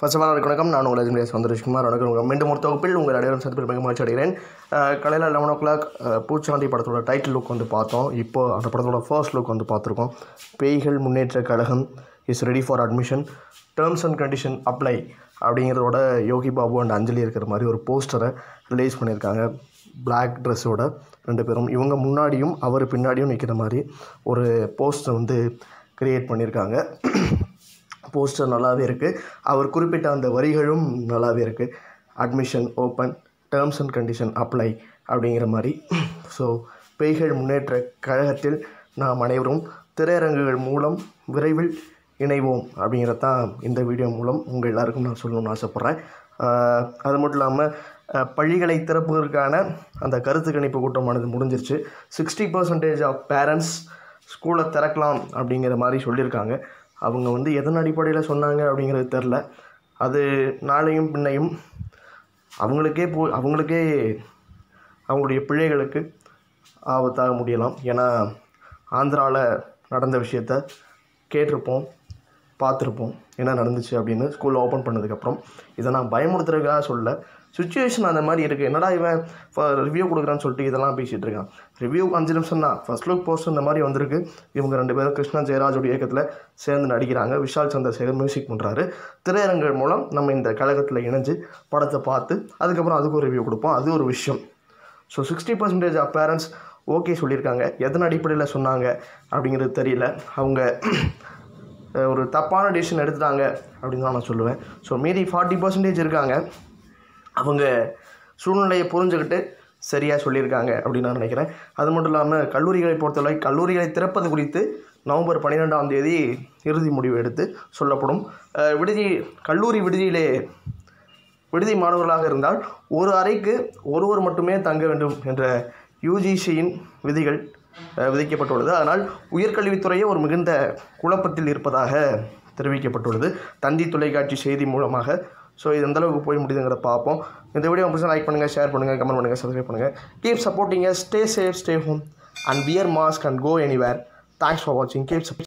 first of all வணக்கம் நான் உங்கள் லட்சுமி சந்தோஷ்குமார் வணக்கம் உங்கள் மீண்டும் ஒரு தொகுப்பில் உங்கள் அனைவரும் சந்திப்பில் மிக மகிழ்ச்சி அடைகிறேன் அஹ், காலையில் லெவன் ஓ கிளாக் பூச்சாண்டி படத்தோட டைட்டில் லுக் வந்து பார்த்தோம் இப்போ அந்த படத்தோட ஃபர்ஸ்ட் லுக் வந்து பார்த்துருக்கோம் பேய்கள் முன்னேற்ற கழகம் is ready for admission terms and condition apply அப்படிங்கிறதோட யோகி பாபு அண்ட் அஞ்சலி இருக்கிற மாதிரி ஒரு போஸ்டரை ரிலீஸ் பண்ணியிருக்காங்க பிளாக் ட்ரெஸ்ஸோட ரெண்டு பேரும் இவங்க முன்னாடியும் அவர் பின்னாடியும் நிற்கிற மாதிரி ஒரு போஸ்டர் வந்து கிரியேட் பண்ணியிருக்காங்க போஸ்டர் நல்லாவே இருக்குது அவர் குறிப்பிட்ட அந்த வரிகளும் நல்லாவே இருக்குது admission open terms and condition apply அப்படிங்கிற மாதிரி ஸோ பேய்கள் முன்னேற்ற கழகத்தில் நாம் அனைவரும் திரையரங்குகள் மூலம் விரைவில் இணைவோம் அப்படிங்கிறது தான் இந்த வீடியோ மூலம் உங்கள் எல்லாருக்கும் நான் சொல்லணும்னு ஆசைப்பட்றேன் ஆஹ் அது மட்டும் இல்லாமல் அஹ், பள்ளிகளை திறப்பதற்கான அந்த கருத்து கணிப்பு கூட்டமானது முடிஞ்சிருச்சு சிக்ஸ்டி பர்சன்டேஜ் ஆஃப் பேரண்ட்ஸ் ஸ்கூலை திறக்கலாம் அப்படிங்கிற மாதிரி சொல்லியிருக்காங்க அவங்க வந்து எதன் அடிப்படையில் சொன்னாங்க அப்படிங்கிறது தெரில அது நாளையும் பின்னையும் அவங்களுக்கே போ அவங்களுக்கே அவங்களுடைய பிள்ளைகளுக்கு ஆபத்தாக முடியலாம் ஏன்னா ஆந்திராவில் நடந்த விஷயத்த கேட்டிருப்போம் பார்த்துருப்போம் என்ன நடந்துச்சு அப்படின்னு ஸ்கூல் ஓப்பன் பண்ணதுக்கப்புறம் இதை நான் பயமுறுத்துறதுக்காக சொல்ல சுச்சுவேஷன் அந்த மாதிரி இருக்குது என்னடா இவன் ரிவ்யூ கொடுக்குறான்னு சொல்லிட்டு இதெல்லாம் பேசிகிட்டு இருக்கான் ரிவ்யூ அஞ்சு நிமிஷம் தான் ஃபர்ஸ்ட் லுக் போஸ்ட் இந்த மாதிரி வந்திருக்கு இவங்க ரெண்டு பேரும் கிருஷ்ணா ஜெயராஜோட இயக்கத்தில் சேர்ந்து நடிக்கிறாங்க விஷால் சந்திரசேகர் மியூசிக் பண்ணுறாரு திரையரங்குகள் மூலம் நம்ம இந்த கழகத்தில் இணைஞ்சு படத்தை பார்த்து அதுக்கப்புறம் அதுக்கு ஒரு ரிவ்யூ கொடுப்போம் அது ஒரு விஷயம் so sixty percentage of parents okay சொல்லியிருக்காங்க எதன் அடிப்படையில் சொன்னாங்க அப்படிங்கிறது தெரியல அவங்க அஹ், ஒரு தப்பான டிசிஷன் எடுத்துட்டாங்க அப்படின்னு தான் நான் சொல்லுவேன் ஸோ மீதி ஃபார்ட்டி பர்சன்டேஜ் இருக்காங்க அவங்க சூழ்நிலையை புரிஞ்சுக்கிட்டு சரியாக சொல்லியிருக்காங்க அப்படின்னு நான் நினைக்கிறேன் அது மட்டும் இல்லாமல் கல்லூரிகளை பொறுத்தவரை கல்லூரிகளை திறப்பது குறித்து நவம்பர் பன்னிரெண்டாம் தேதி இறுதி முடிவு எடுத்து சொல்லப்படும் அஹ், விடுதி கல்லூரி விடுதியிலே விடுதி மாணவர்களாக இருந்தால் ஒரு அறைக்கு ஒருவர் மட்டுமே தங்க வேண்டும் என்ற யூஜிசியின் விதிகள் அஹ், விதிக்கப்பட்டுள்ளது அதனால் உயர்கல்வித்துறையே ஒரு மிகுந்த குழப்பத்தில் இருப்பதாக தெரிவிக்கப்பட்டுள்ளது தந்தி தொலைக்காட்சி செய்தி மூலமாக ஸோ இது எந்த அளவுக்கு போய் முடியுதுங்கிறத பார்ப்போம் இந்த வீடியோ பிடிச்சா லைக் பண்ணுங்கள் ஷேர் பண்ணுங்கள் கமெண்ட் பண்ணுங்கள் சப்ஸ்கிரைப் பண்ணுங்கள் keep supporting stay safe stay home and wear mask and go anywhere thanks for வாட்சிங் கீப்